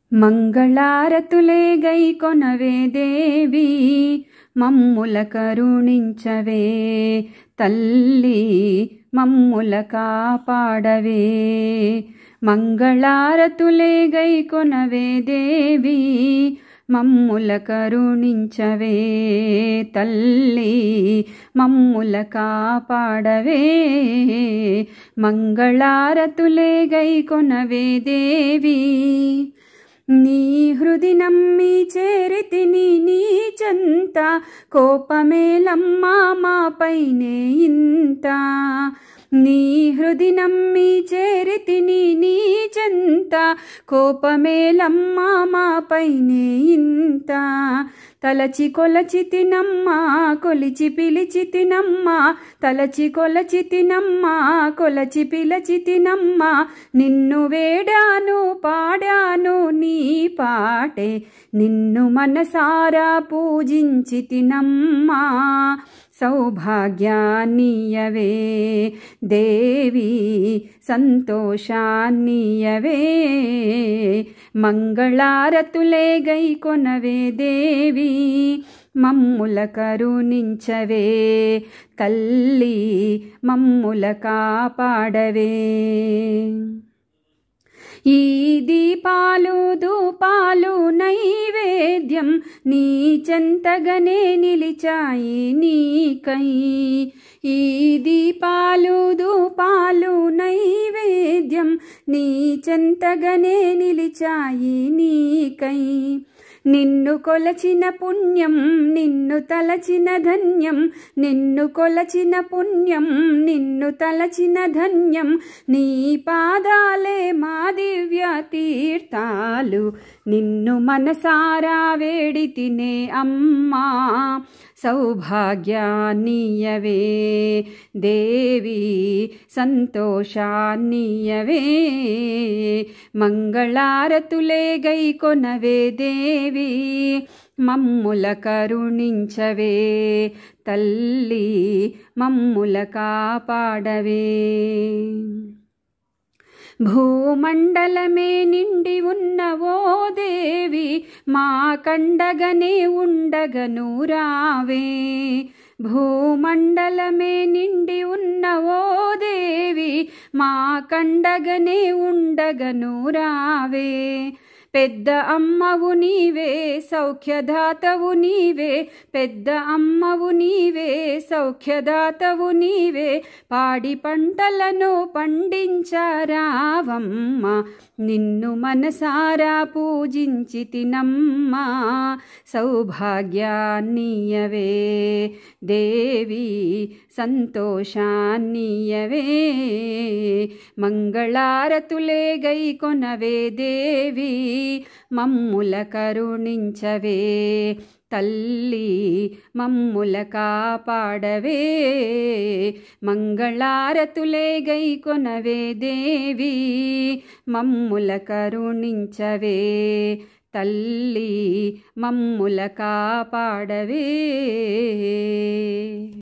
మంగళారతులే గై కొనవే దేవి మమ్ముల కరుణించవే తల్లి మమ్ముల కాపాడవే మంగళారతులే గై కొనవే దేవి మమ్ముల కరుణించవే తల్లి మమ్ముల కాపాడవే మంగళారతులే గై కొనవే దేవి నీ హృది నమ్మి చేరితిని నీ చెంత కోపమేలమ్మా మాపైనే ఇంత నీ హృది నమ్మి చేరితిని నీ చెంత కోపమేలమ్మా మాపైనే ఇంత తలచి కొలచి తినమ్మా కొలిచి పిలిచి తినమ్మా తలచి కొలచి తినమ్మా కొలచి పిలచి తినమ్మా నిన్ను వేడాను పాడాను నీ పాటే నిన్ను మనసారా పూజించి తినమ్మా సౌభాగ్యాన్నియవే దేవి సంతోషాన్నియవే మంగళారతులే గై కొనవే దేవి మమ్ముల కరుణించవే తల్లి మమ్ముల కాపాడవే ఈ దీపాలు దూపాలు నైవేద్యం నీ చెంతగనే నిలిచాయి నీకై ఈ దీపాలు దూపాలు నైవేద్యం నీ చెంతగనే నిలిచాయి నీకై నిన్ను కొలచిన పుణ్యం నిన్ను తలచిన ధన్యం నిన్ను కొలచిన పుణ్యం నిన్ను తలచిన ధన్యం నీ పాదాలే మా దివ్య తీర్థాలు నిన్ను మనసారా వేడి తినే అమ్మా సౌభాగ్యాన్నియవే దేవి సంతోషాన్నియవే మంగళారతులే గై కొనవే దేవి మమ్ముల కరుణించవే తల్లి మమ్ముల కాపాడవే భూమండలమే నిండి ఉన్నవో దేవి మా కండగనే ఉండగను రావే భూమండలమే నిండి ఉన్నవో దేవి మా కండగనే ఉండగను రావే పెద్ద అమ్మవు నీవే సౌఖ్యదాతవు నీవే పెద్ద అమ్మవు నీవే సౌఖ్యదాతవు నీవే పాడి పంటలను పండించరావమ్మ నిన్ను మనసారా పూజించి తినమ్మా సౌభాగ్యాన్నియవే దేవి సంతోషాన్నియవే మంగళారతులే గై కొనవే దేవి మమ్ముల కరుణించవే తల్లి మమ్ముల కాపాడవే మంగళారతులే గై కొనవే దేవి మమ్ముల కరుణించవే తల్లి మమ్ముల కాపాడవే